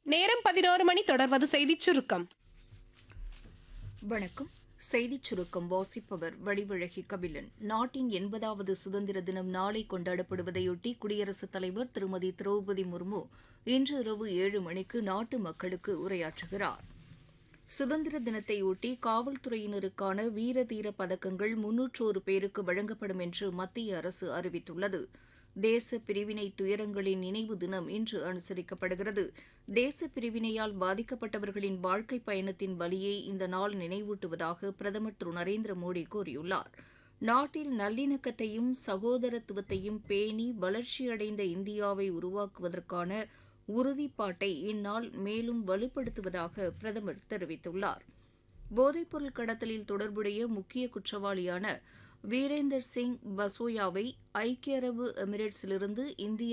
நேரம் பதினோரு மணி தொடர்வது செய்திச் சுருக்கம் வணக்கம் செய்திச் சுருக்கம் வாசிப்பவர் வடிவழகி கபிலன் நாட்டின் எண்பதாவது சுதந்திர தினம் நாளை கொண்டாடப்படுவதையொட்டி குடியரசுத் தலைவர் திருமதி திரௌபதி முர்மு இன்று இரவு ஏழு மணிக்கு நாட்டு மக்களுக்கு உரையாற்றுகிறார் சுதந்திர தினத்தையொட்டி காவல்துறையினருக்கான வீர தீர பதக்கங்கள் முன்னூற்றோரு பேருக்கு வழங்கப்படும் என்று மத்திய அரசு அறிவித்துள்ளது தேச பிரிவினை துயரங்களின் நினைவு தினம் இன்று அனுசரிக்கப்படுகிறது தேச பிரிவினையால் பாதிக்கப்பட்டவர்களின் வாழ்க்கை பயணத்தின் வலியை இந்த நாள் நினைவூட்டுவதாக பிரதமர் திரு நரேந்திர மோடி கூறியுள்ளார் நாட்டில் நல்லிணக்கத்தையும் சகோதரத்துவத்தையும் பேணி வளர்ச்சியடைந்த இந்தியாவை உருவாக்குவதற்கான உறுதிப்பாட்டை இந்நாள் மேலும் வலுப்படுத்துவதாக பிரதமர் தெரிவித்துள்ளார் போதைப்பொருள் கடத்தலில் தொடர்புடைய முக்கிய குற்றவாளியான வீரேந்தர் சிங் பசோயாவை ஐக்கிய அரபு எமிரேட்ஸிலிருந்து இந்தியா